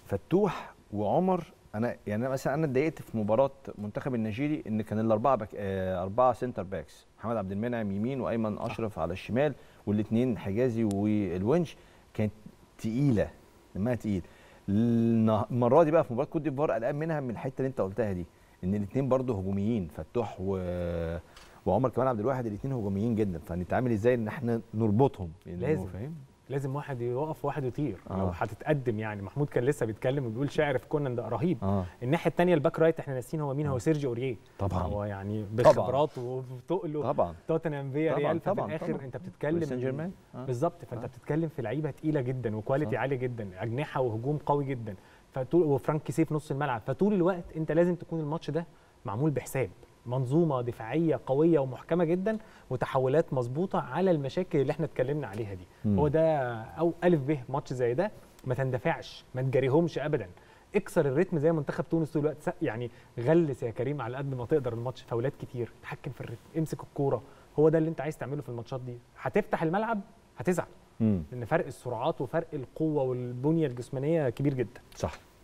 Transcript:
فتوح وعمر انا يعني أنا مثلا انا اتضايقت في مباراه منتخب النيجيري ان كان الاربعه باك آه اربعه سنتر باكس محمد عبد المنعم يمين وايمن اشرف على الشمال والاثنين حجازي والونش كانت تقيله دمها تقيل النه- المره دي بقى في مباراه كوت ديفوار قلقان منها من الحته اللي انت قلتها دي ان الاثنين برضه هجوميين فتوح و... وعمر كمال عبد الواحد الاثنين هجوميين جدا فنتعامل ازاي ان احنا نربطهم يعني لازم. هو فاهم لازم واحد يقف وواحد يطير آه. لو هتتقدم يعني محمود كان لسه بيتكلم وبيقول شاعر في كونان ده رهيب اه الناحيه الثانيه الباك رايت احنا ناسيين هو مين هو سيرجيو اوريه طبعا هو يعني بخبراته وبتقله طبعا توتنهام فيا طبعاً، ريال ففي طبعاً، الاخر طبعاً. انت باريس بتتكلم سان جيرمان آه. بالظبط فانت آه. بتتكلم في لعيبه تقيله جدا وكواليتي صح. عالي جدا اجنحه وهجوم قوي جدا فطول وفرانك كيسيه في نص الملعب فطول الوقت انت لازم تكون الماتش ده معمول بحساب منظومه دفاعيه قويه ومحكمه جدا وتحولات مظبوطه على المشاكل اللي احنا اتكلمنا عليها دي مم. هو ده او الف ب ماتش زي ده ما تندفعش ما تجاريهمش ابدا اكسر الريتم زي منتخب تونس طول الوقت س- يعني غلس يا كريم على قد ما تقدر الماتش فاولات كتير تحكم في الريتم امسك الكوره هو ده اللي انت عايز تعمله في الماتشات دي هتفتح الملعب هتزعل مم. لان فرق السرعات وفرق القوه والبنيه الجسمانيه كبير جدا صح